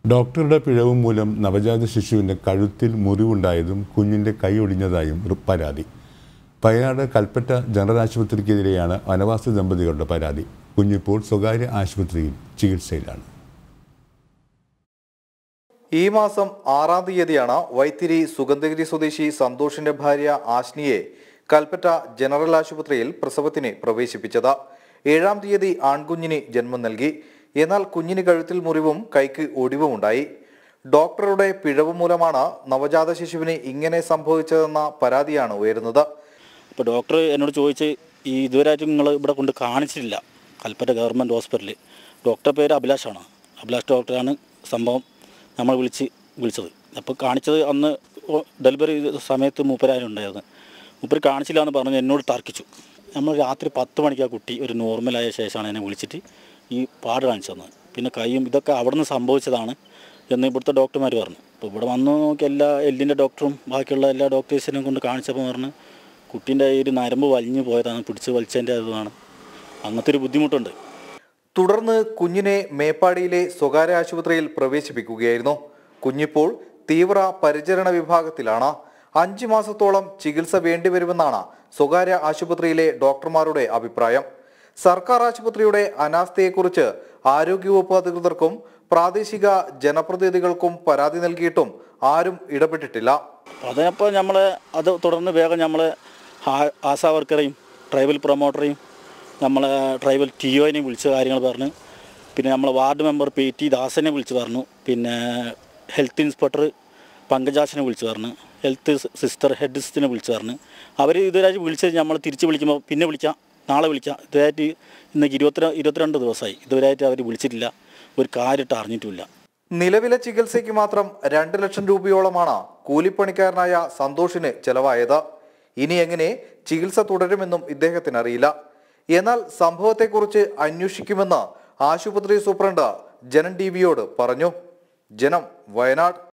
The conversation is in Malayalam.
ഡോക്ടറുടെ പിഴവ് മൂലം നവജാത ശിശുവിൻ്റെ കഴുത്തിൽ മുറിവുണ്ടായതും കുഞ്ഞിൻ്റെ കൈ ഒടിഞ്ഞതായും ഒരു പരാതി വയനാട് കൽപ്പറ്റ ജനറൽ ആശുപത്രിക്കെതിരെയാണ് വനവാസി ദമ്പതികളുടെ പരാതി കുഞ്ഞിപ്പോൾ സ്വകാര്യ ആശുപത്രിയിൽ ചികിത്സയിലാണ് ഈ മാസം ആറാം തീയതിയാണ് വൈത്തിരി സുഗന്ധഗിരി സ്വദേശി സന്തോഷിന്റെ ഭാര്യ ആശ്നിയെ കൽപ്പറ്റ ജനറൽ ആശുപത്രിയിൽ പ്രസവത്തിന് പ്രവേശിപ്പിച്ചത് ഏഴാം തീയതി ആൺകുഞ്ഞിന് ജന്മം നൽകി എന്നാൽ കുഞ്ഞിന് കഴുത്തിൽ മുറിവും കൈക്ക് ഒടിവുമുണ്ടായി ഡോക്ടറുടെ പിഴവ് മൂലമാണ് നവജാത ശിശുവിന് ഇങ്ങനെ സംഭവിച്ചതെന്ന പരാതിയാണ് ഉയരുന്നത് അപ്പോൾ ഡോക്ടർ എന്നോട് ചോദിച്ച് ഈ ഇതുവരെയായിട്ട് നിങ്ങൾ ഇവിടെ കൊണ്ട് കാണിച്ചിട്ടില്ല കൽപ്പറ്റ ഗവൺമെൻറ് ഹോസ്പിറ്റലിൽ ഡോക്ടറുടെ പേര് അഭിലാഷാണ് അഭിലാഷ് ഡോക്ടറാണ് സംഭവം നമ്മൾ വിളിച്ച് വിളിച്ചത് അപ്പോൾ കാണിച്ചത് അന്ന് ഓ- ഡെലിവറി ചെയ്ത സമയത്ത് മൂപ്പരായാലും ഉണ്ടായിരുന്നു മൂപ്പര് കാണിച്ചില്ല എന്ന് പറഞ്ഞ് എന്നോട് തർക്കിച്ചു നമ്മൾ രാത്രി പത്ത് മണിക്ക് ആ കുട്ടി ഒരു നോർമലായ ശേഷമാണ് എന്നെ വിളിച്ചിട്ട് ഈ പാട് കാണിച്ചു തന്നത് പിന്നെ കൈയും ഇതൊക്കെ അവിടെ നിന്ന് സംഭവിച്ചതാണ് എന്ന് ഇവിടുത്തെ ഡോക്ടർമാർ പറഞ്ഞു അപ്പോൾ ഇവിടെ വന്ന് നോക്കി എല്ലാ എല്ലിൻ്റെ ഡോക്ടറും ബാക്കിയുള്ള എല്ലാ ഡോക്ടേഴ്സിനെയും കൊണ്ട് കാണിച്ചപ്പോൾ പറഞ്ഞ് കുട്ടീൻ്റെ ഈ ഒരു നരമ്പ് വലിഞ്ഞു പോയതാണ് പിടിച്ച് വലിച്ചതിൻ്റെ ഇതാണ് അങ്ങനത്തെ ഒരു ബുദ്ധിമുട്ടുണ്ട് തുടർന്ന് കുഞ്ഞിനെ മേപ്പാടിയിലെ സ്വകാര്യ ആശുപത്രിയിൽ പ്രവേശിപ്പിക്കുകയായിരുന്നു കുഞ്ഞിപ്പോൾ തീവ്ര പരിചരണ വിഭാഗത്തിലാണ് അഞ്ചു മാസത്തോളം ചികിത്സ വേണ്ടിവരുമെന്നാണ് സ്വകാര്യ ആശുപത്രിയിലെ ഡോക്ടർമാരുടെ അഭിപ്രായം സർക്കാർ ആശുപത്രിയുടെ അനാസ്ഥയെക്കുറിച്ച് ആരോഗ്യവകുപ്പ് അധികൃതർക്കും പ്രാദേശിക ജനപ്രതിനിധികൾക്കും പരാതി നൽകിയിട്ടും ആരും ഇടപെട്ടിട്ടില്ല അപ്പോൾ അതിനപ്പോൾ നമ്മൾ അത് തുടർന്ന് വേഗം നമ്മൾ ആശാ വർക്കറെയും ട്രൈബൽ പ്രൊമോട്ടറെയും നമ്മളെ ട്രൈബൽ ടി ഒനെയും വിളിച്ച കാര്യങ്ങൾ പറഞ്ഞു പിന്നെ നമ്മളെ വാർഡ് മെമ്പർ പി ടി ദാസനെ വിളിച്ച് പറഞ്ഞു പിന്നെ ഹെൽത്ത് ഇൻസ്പെക്ടർ പങ്കജാശനെ വിളിച്ച് പറഞ്ഞു ഹെൽത്ത് സിസ്റ്റർ ഹെഡ് സിസ്റ്ററിനെ വിളിച്ച് പറഞ്ഞു അവർ ഇതുവരെ വിളിച്ചത് നമ്മൾ തിരിച്ച് വിളിക്കുമ്പോൾ പിന്നെ വിളിക്കാം നാളെ വിളിക്കാം ഇതുവരെയായിട്ട് ഇന്നേക്ക് ഇരുപത്തി ഇരുപത്തിരണ്ട് ദിവസമായി ഇതുവരെയായിട്ട് അവർ വിളിച്ചിട്ടില്ല ഒരു കാര്യമായിട്ട് അറിഞ്ഞിട്ടുമില്ല നിലവിലെ ചികിത്സയ്ക്ക് മാത്രം രണ്ട് ലക്ഷം രൂപയോളമാണ് കൂലിപ്പണിക്കാരനായ സന്തോഷിന് ചെലവായത് ഇനി എങ്ങനെ ചികിത്സ തുടരുമെന്നും ഇദ്ദേഹത്തിന് അറിയില്ല എന്നാൽ സംഭവത്തെക്കുറിച്ച് അന്വേഷിക്കുമെന്ന് ആശുപത്രി സൂപ്രണ്ട് ജനൻ ടി വിയോട് പറഞ്ഞു ജനം വയനാട്